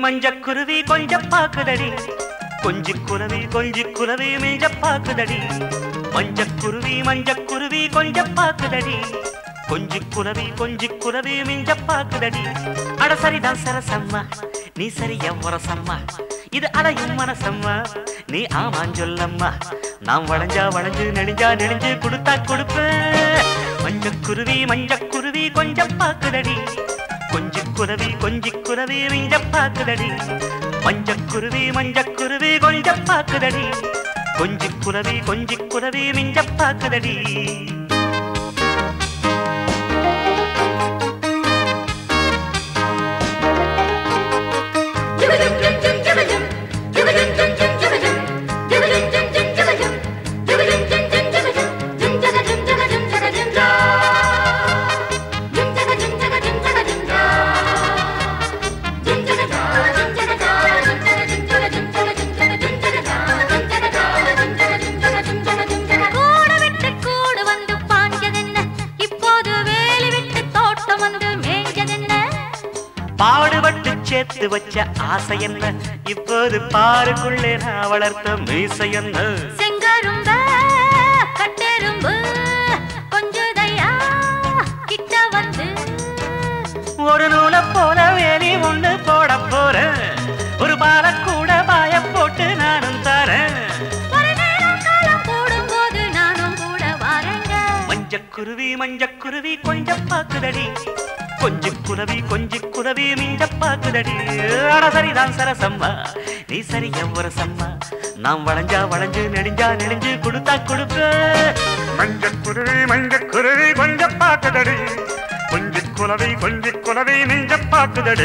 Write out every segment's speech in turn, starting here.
மஞ்சக்குருவி கொஞ்சம் பாக்குதடி கொஞ்சி குருவி கொஞ்சி குருவி மிஞ்ச பாக்குதடி மஞ்சக்குருவி மஞ்சக்குருவி கொஞ்சம் பாக்குதடி கொஞ்சி குருவி கொஞ்சி குருவி மிஞ்ச பாக்குதடி அட சரிதான் சரசம்மா நீ சரியா முரசம்மா இது அடையும் மனசம்மா நீ ஆமான் சொல்லம்மா நாம் வளைஞ்சா வளைஞ்சு நெளிஞ்சா நெளிஞ்சு கொடுத்தா கொடுப்பேன் மஞ்சக்குருவி மஞ்சக்குருவி கொஞ்சம் பாக்குதடி கொஞ்சி குருவி கொஞ்சி குருவி மிஞ்ச பாக்குதடி மஞ்சக்குருவி மஞ்சக்குருவி கொஞ்சம் பாக்குதடி கொஞ்சி குருவி கொஞ்சி குருவி மிஞ்ச பாக்குதடி கூடு விட்டு கூடு வந்து பாஞ்சதென்ன இப்போது வேலி விட்டு தோட்டம் வந்து மேய்ஞ்சதென்ன பாடுபட்டு சேர்த்து வச்ச ஆசை என்ன இப்போது பாருக்குள்ளே நான் வளர்த்த மீசை என்ன செங்கரும்ப கட்டெரும்பு கொஞ்சுதையா கிட்ட வந்து ஒரு நூலை போல வேலி ஒண்ணு போட போறேன் ஒரு பால கூட பாய போட்டு நானும் தரேன் ஒரு நேரம் காலம் கூடும்போது நானும் கூட வரேங்க மஞ்சக்குருவி மஞ்சக்குருவி கொஞ்சம் பாக்குதடி கொஞ்சி குருவி கொஞ்சி குருவி மிஞ்ச பாக்குதடி அட சரிதான் சரசம்மா நீ சரியா ஒரு சம்மா நாம் வளைஞ்சா வளைஞ்சு நெடிஞ்சா நெடிஞ்சு கொடுத்தா கொடுப்ப மஞ்சக்குருவி மஞ்சக்குருவி கொஞ்சம் பாக்குதடி கொஞ்சி குலவி கொஞ்சி குலவி மிஞ்ச பாக்குதடி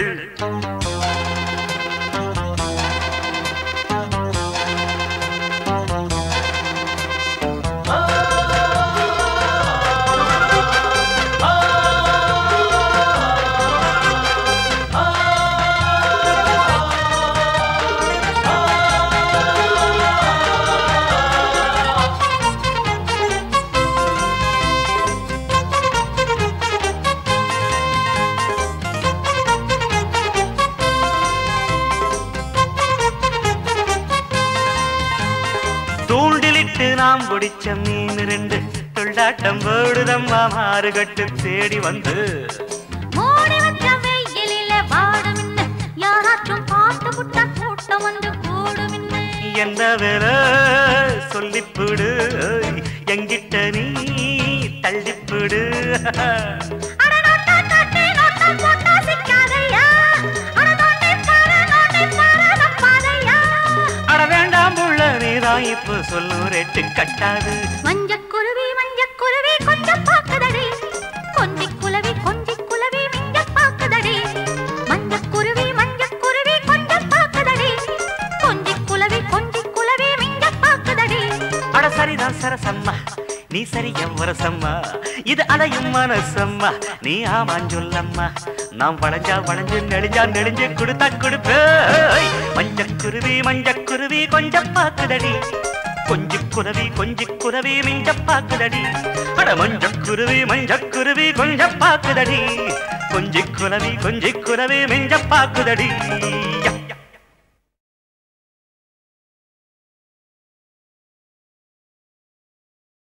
தூண்டிலிட்டு நாம் பிடிச்ச மீன் ரெண்டு துள்ளாட்டம் போடுதம்மா மாறுகட்டு தேடி வந்து மூடி வச்ச வெயிலில வாடுமின்னு யாராச்சும் பார்த்து புட்டா கூட்டம் வந்து கூடுமின்னு என்ன வேலை சொல்லிப்புடு எங்கிட்ட நீ தள்ளிப்புடு அட நோட்டா காட்டு, நோட்டா போட்டா சிக்காதையா. அட நோட்டை பாரு, நோட்டை பாரு, நம்பாதையா. அட வேண்டாம் புள்ள நீதான் இப்போ சொல்லும் ரேட்டு கட்டாது மஞ்சக்குருவி மஞ்சக்குருவி கொஞ்சம் பாக்குதடி கொஞ்சி குலவி கொஞ்சி குலவி மிஞ்ச பாக்குதடி மஞ்சக்குருவி மஞ்சக்குருவி கொஞ்சம் பாக்குதடி கொஞ்சி குலவி கொஞ்சி குலவி மிஞ்ச பாக்குதடி அட சரிதான் சரசம்மா நீ சரியா வரசம்மா இது அலையும் மனசம்மா நீ ஆமான் சொல்லம்மா நாம் வளைஞ்சா வளைஞ்சு நெடிஞ்சா நெடிஞ்சு கொடுத்தா கொடுப்பேய் மஞ்சக்குருவி மஞ்சக்குருவி கொஞ்சம் பாக்குதடி கொஞ்சி குருவி கொஞ்சி குருவி மிஞ்ச பாக்குதடி அட மஞ்சக்குருவி மஞ்சக்குருவி கொஞ்சம் பாக்குதடி கொஞ்சி குருவி கொஞ்சி குருவி மிஞ்ச பாக்குதடி யா.